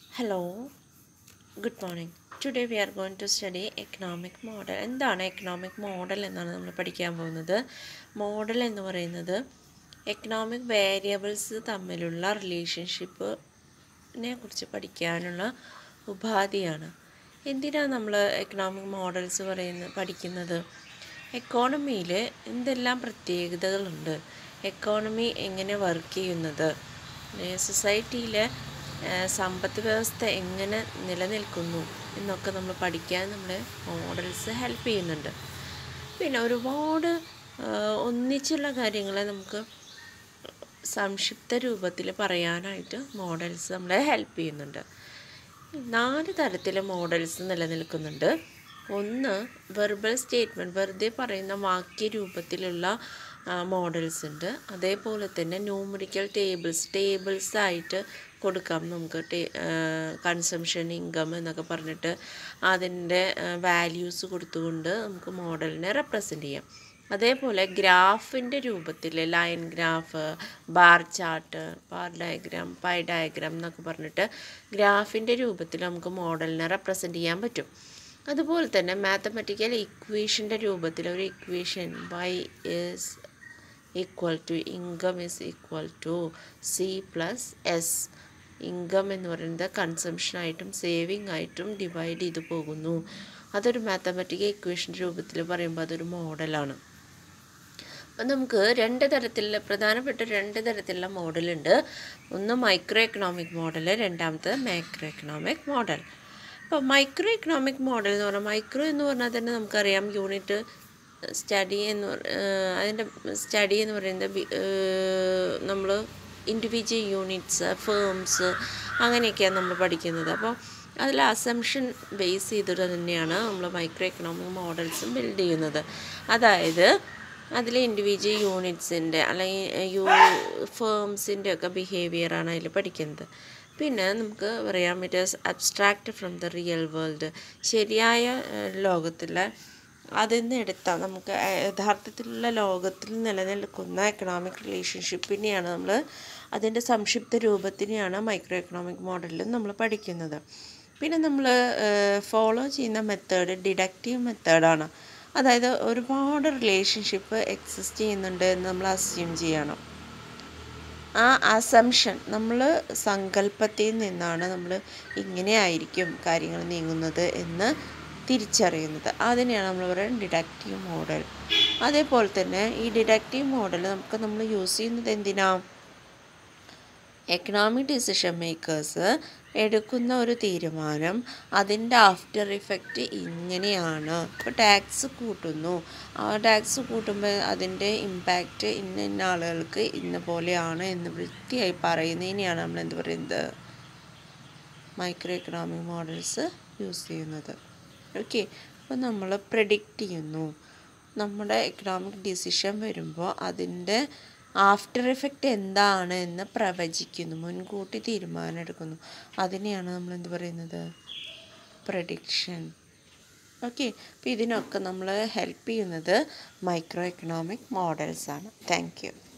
Hello, good morning. Today we are going to study economic model. എന്താണ് economic model എന്നാണ് നമ്മൾ പഠിക്കാൻ പോകുന്നത് മോഡൽ എന്ന് പറയുന്നത് എക്കണോമിക് വേരിയബിൾസ് തമ്മിലുള്ള റിലേഷൻഷിപ്പിനെ കുറിച്ച് പഠിക്കാനുള്ള ഉപാധിയാണ് എന്തിനാണ് നമ്മൾ എക്കണോമിക് മോഡൽസ് പറയുന്ന പഠിക്കുന്നത് എക്കോണമിയിൽ എന്തെല്ലാം പ്രത്യേകതകളുണ്ട് എക്കോണമി എങ്ങനെ വർക്ക് ചെയ്യുന്നത് സൊസൈറ്റിയിലെ സമ്പദ് വ്യവസ്ഥ എങ്ങനെ നിലനിൽക്കുന്നു എന്നൊക്കെ നമ്മൾ പഠിക്കാൻ നമ്മളെ മോഡൽസ് ഹെൽപ്പ് ചെയ്യുന്നുണ്ട് പിന്നെ ഒരുപാട് ഒന്നിച്ചുള്ള കാര്യങ്ങളെ നമുക്ക് സംക്ഷിപ്ത രൂപത്തിൽ പറയാനായിട്ട് മോഡൽസ് നമ്മളെ ഹെൽപ്പ് ചെയ്യുന്നുണ്ട് നാല് തരത്തിലെ മോഡൽസ് നിലനിൽക്കുന്നുണ്ട് ഒന്ന് വെർബൽ സ്റ്റേറ്റ്മെൻറ്റ് വെറുതെ പറയുന്ന വാക്യ രൂപത്തിലുള്ള മോഡൽസ് ഉണ്ട് അതേപോലെ തന്നെ ന്യൂമറിക്കൽ ടേബിൾസ് ടേബിൾസ് ആയിട്ട് കൊടുക്കാം നമുക്ക് ടേ കൺസംഷൻ ഇൻകം എന്നൊക്കെ പറഞ്ഞിട്ട് അതിൻ്റെ വാല്യൂസ് കൊടുത്തുകൊണ്ട് നമുക്ക് മോഡലിനെ റെപ്രസെൻ്റ് ചെയ്യാം അതേപോലെ ഗ്രാഫിൻ്റെ രൂപത്തിൽ line graph bar chart bar diagram pie diagram എന്നൊക്കെ പറഞ്ഞിട്ട് ഗ്രാഫിൻ്റെ രൂപത്തിൽ നമുക്ക് മോഡലിനെ റെപ്രസെൻ്റ് ചെയ്യാൻ പറ്റും അതുപോലെ തന്നെ മാത്തമെറ്റിക്കൽ ഇക്വേഷൻ്റെ രൂപത്തിൽ ഒരു equation Y is equal to income is equal to C plus S income എന്ന് പറയുന്നത് കൺസംഷനായിട്ടും സേവിങ് ആയിട്ടും ഡിവൈഡ് ചെയ്ത് പോകുന്നു അതൊരു മാത്തമെറ്റിക്കൽ ഇക്വേഷൻ രൂപത്തിൽ പറയുമ്പോൾ അതൊരു മോഡലാണ് അപ്പം നമുക്ക് രണ്ട് തരത്തിലുള്ള പ്രധാനപ്പെട്ട രണ്ട് തരത്തിലുള്ള മോഡലുണ്ട് ഒന്ന് മൈക്രോ എക്കണോമിക് മോഡൽ രണ്ടാമത്തെ മാക്രോ എക്കണോമിക് മോഡൽ അപ്പോൾ മൈക്രോ എക്കണോമിക് മോഡൽ എന്ന് പറഞ്ഞാൽ മൈക്രോ എന്ന് പറഞ്ഞാൽ തന്നെ നമുക്കറിയാം യൂണിറ്റ് സ്റ്റഡി എന്ന് അതിൻ്റെ സ്റ്റഡി എന്ന് പറയുന്നത് നമ്മൾ ഇൻഡിവിജ്വൽ യൂണിറ്റ്സ് ഫേംസ് അങ്ങനെയൊക്കെയാണ് നമ്മൾ പഠിക്കുന്നത് അപ്പോൾ അതിൽ അസംഷൻ ബേസ് ചെയ്തിട്ട് തന്നെയാണ് നമ്മൾ മൈക്രോ എക്കണോമിക് മോഡൽസും ബിൽഡ് ചെയ്യുന്നത് അതായത് അതിൽ ഇൻഡിവിജ്വൽ യൂണിറ്റ്സിൻ്റെ അല്ലെങ്കിൽ യൂ ഫേംസിൻ്റെ ഒക്കെ ബിഹേവിയറാണ് അതിൽ പഠിക്കുന്നത് പിന്നെ നമുക്ക് പറയാം it is abstract from the real world ശരിയായ ലോകത്തിലെ അതിൽ നിന്ന് എടുത്താൽ നമുക്ക് യഥാർത്ഥത്തിലുള്ള ലോകത്തിൽ നിലനിൽക്കുന്ന എക്കണോമിക് റിലേഷൻഷിപ്പിനെയാണ് നമ്മൾ അതിൻ്റെ സംക്ഷിപ്ത രൂപത്തിനെയാണ് മൈക്രോ എക്കണോമിക് മോഡലിൽ നമ്മൾ പഠിക്കുന്നത് പിന്നെ നമ്മൾ ഫോളോ ചെയ്യുന്ന മെത്തേഡ് ഡിഡക്റ്റീവ് മെത്തേഡാണ് അതായത് ഒരുപാട് റിലേഷൻഷിപ്പ് എക്സിസ്റ്റ് ചെയ്യുന്നുണ്ട് എന്ന് നമ്മൾ അസ്യൂം ചെയ്യണം ആ അസംഷൻ നമ്മൾ സങ്കല്പത്തിൽ നിന്നാണ് നമ്മൾ ഇങ്ങനെ ആയിരിക്കും കാര്യങ്ങൾ നീങ്ങുന്നത് എന്ന് തിരിച്ചറിയുന്നത് അതിനെയാണ് നമ്മൾ പറയുന്നത് ഡിഡക്റ്റീവ് മോഡൽ അതേപോലെ തന്നെ ഈ ഡിഡക്റ്റീവ് മോഡൽ നമുക്ക് നമ്മൾ യൂസ് ചെയ്യുന്നത് എന്തിനാ എക്കണോമിക് ഡിസിഷൻ മേക്കേഴ്സ് എടുക്കുന്ന ഒരു തീരുമാനം അതിൻ്റെ ആഫ്റ്റർ ഇഫക്റ്റ് ഇങ്ങനെയാണ് ഇപ്പോൾ ടാക്സ് കൂട്ടുന്നു ആ ടാക്സ് കൂട്ടുമ്പോൾ അതിൻ്റെ ഇമ്പാക്റ്റ് ഇന്ന ഇന്ന ആളുകൾക്ക് ഇന്ന പോലെയാണ് എന്ന് വൃത്തിയായി പറയുന്നതിനെയാണ് നമ്മൾ എന്ത് പറയുന്നത് മൈക്രോ എക്കണോമിക് മോഡൽസ് യൂസ് ചെയ്യുന്നത് ഓക്കെ അപ്പോൾ നമ്മൾ പ്രഡിക്റ്റ് ചെയ്യുന്നു നമ്മുടെ എക്കണോമിക് ഡിസിഷൻ വരുമ്പോൾ അതിൻ്റെ ആഫ്റ്റർ എഫക്റ്റ് എന്താണ് എന്ന് പ്രവചിക്കുന്നു മുൻകൂട്ടി തീരുമാനം എടുക്കുന്നു അതിനെയാണ് നമ്മൾ എന്ത് പറയുന്നത് പ്രഡിക്ഷൻ ഓക്കെ അപ്പോൾ ഇതിനൊക്കെ നമ്മൾ ഹെൽപ്പ് ചെയ്യുന്നത് മൈക്രോ എക്കണോമിക് മോഡൽസ് ആണ് താങ്ക് യു